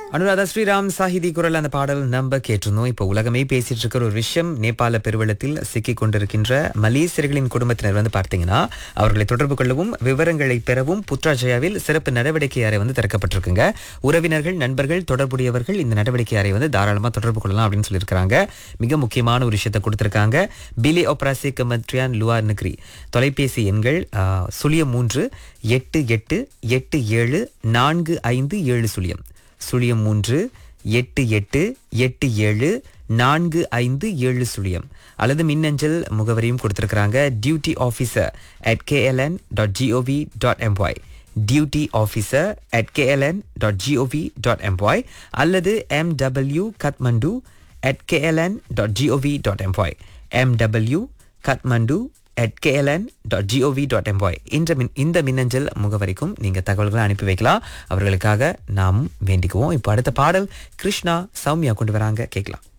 அனுராதா ஸ்ரீராம் சாஹிதி குரல் அந்த பாடல் நம்ம கேட்டிருந்தோம் இப்போ உலகமே பேசிட்டு இருக்கிற ஒரு விஷயம் நேபாள பெருவெள்ளத்தில் சிக்கிக் கொண்டிருக்கின்ற மலேசியர்களின் குடும்பத்தினர் வந்து பார்த்தீங்கன்னா அவர்களை தொடர்பு கொள்ளவும் விவரங்களை பெறவும் புத்ராஜயாவில் சிறப்பு நடவடிக்கை அறை வந்து திறக்கப்பட்டிருக்குங்க உறவினர்கள் நண்பர்கள் தொடர்புடையவர்கள் இந்த நடவடிக்கை அறை வந்து தாராளமாக தொடர்பு கொள்ளலாம் அப்படின்னு சொல்லியிருக்கிறாங்க மிக முக்கியமான ஒரு விஷயத்தை கொடுத்திருக்காங்க பிலி ஒப்ராசி கமத்ரியான் லுவார் நக்ரி தொலைபேசி எண்கள் ஆ, சுழியம் மூன்று எட்டு எட்டு எட்டு ஏழு நான்கு ஐந்து ஏழு சுழியம் சுழியம் மூன்று எட்டு எட்டு எட்டு ஏழு நான்கு ஐந்து ஏழு சுழியம் அல்லது மின்னஞ்சல் முகவரியும் கொடுத்திருக்கிறாங்க duty officer at KLN dot GOV dot MY duty officer at KLN dot GOV dot MY அல்லது MW Kathmandu at KLN dot GOV dot MY MW Kathmandu at KLN dot GOV dot MY இந்த மின் இந்த மின்னஞ்சல் முகவரிக்கும் நீங்கள் தகவல்களை அனுப்பி வைக்கலாம் அவர்களுக்காக நாமும் வேண்டிக்குவோம் இப்போ அடுத்த பாடல் கிருஷ்ணா சௌமியா கொண்டு வராங்க கேட்கலாம்